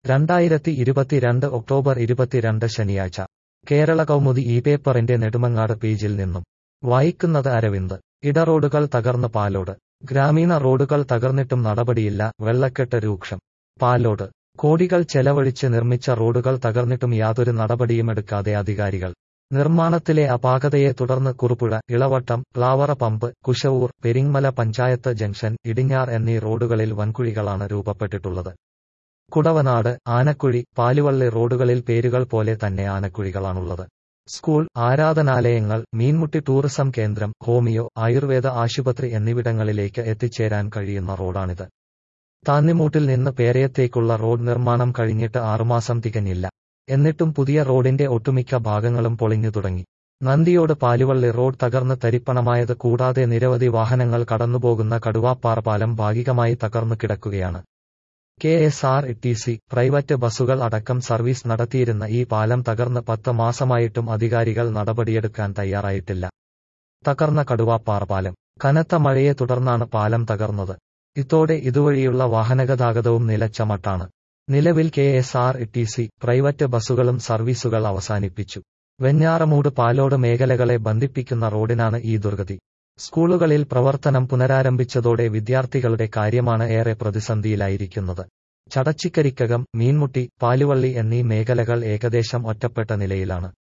രണ്ടായിരത്തി ഇരുപത്തിരണ്ട് ഒക്ടോബർ ഇരുപത്തിരണ്ട് ശനിയാഴ്ച കേരള കൗമുദി ഈ പേപ്പറിന്റെ നെടുമങ്ങാട് പേജിൽ നിന്നും വായിക്കുന്നത് അരവിന്ദ് ഇടറോഡുകൾ തകർന്ന് പാലോട് ഗ്രാമീണ റോഡുകൾ തകർന്നിട്ടും നടപടിയില്ല വെള്ളക്കെട്ട് രൂക്ഷം പാലോട് കോടികൾ ചെലവഴിച്ച് നിർമ്മിച്ച റോഡുകൾ തകർന്നിട്ടും യാതൊരു നടപടിയുമെടുക്കാതെ അധികാരികൾ നിർമ്മാണത്തിലെ അപാകതയെ തുടർന്ന് കുറുപ്പുഴ ഇളവട്ടം പ്ലാവറ പമ്പ് കുശവൂർ പെരിങ്മല പഞ്ചായത്ത് ജംഗ്ഷൻ ഇടിഞ്ഞാർ എന്നീ റോഡുകളിൽ വൻകുഴികളാണ് രൂപപ്പെട്ടിട്ടുള്ളത് കുടവനാട് ആനക്കുഴി പാലുവള്ളി റോഡുകളിൽ പേരുകൾ പോലെ തന്നെ ആനക്കുഴികളാണുള്ളത് സ്കൂൾ ആരാധനാലയങ്ങൾ മീൻമുട്ടി ടൂറിസം കേന്ദ്രം ഹോമിയോ ആയുർവേദ ആശുപത്രി എന്നിവിടങ്ങളിലേക്ക് എത്തിച്ചേരാൻ കഴിയുന്ന റോഡാണിത് താന്നിമൂട്ടിൽ നിന്ന് പേരയത്തേക്കുള്ള റോഡ് നിർമ്മാണം കഴിഞ്ഞിട്ട് ആറുമാസം തികഞ്ഞില്ല എന്നിട്ടും പുതിയ റോഡിന്റെ ഒട്ടുമിക്ക ഭാഗങ്ങളും പൊളിഞ്ഞു തുടങ്ങി നന്ദിയോട് പാലുവള്ളി റോഡ് തകർന്ന് തരിപ്പണമായത് കൂടാതെ നിരവധി വാഹനങ്ങൾ കടന്നുപോകുന്ന കടുവാപ്പാറ പാലം ഭാഗികമായി തകർന്നു കിടക്കുകയാണ് K S R T C private ബസ്സുകൾ അടക്കം സർവീസ് നടത്തിയിരുന്ന ഈ പാലം തകർന്ന് പത്ത് മാസമായിട്ടും അധികാരികൾ നടപടിയെടുക്കാൻ തയ്യാറായിട്ടില്ല തകർന്ന കടുവാപ്പാറ പാലം കനത്ത മഴയെ തുടർന്നാണ് പാലം തകർന്നത് ഇതോടെ ഇതുവഴിയുള്ള വാഹനഗതാഗതവും നിലച്ച മട്ടാണ് നിലവിൽ K S R T C private ബസ്സുകളും സർവീസുകൾ അവസാനിപ്പിച്ചു വെഞ്ഞാറമൂട് പാലോട് മേഖലകളെ ബന്ധിപ്പിക്കുന്ന റോഡിനാണ് ഈ ദുർഗതി സ്കൂളുകളിൽ പ്രവർത്തനം പുനരാരംഭിച്ചതോടെ വിദ്യാർത്ഥികളുടെ കാര്യമാണ് ഏറെ പ്രതിസന്ധിയിലായിരിക്കുന്നത് ചടച്ചിക്കരിക്കകം മീൻമുട്ടി പാലുവള്ളി എന്നീ മേഖലകൾ ഏകദേശം ഒറ്റപ്പെട്ട നിലയിലാണ്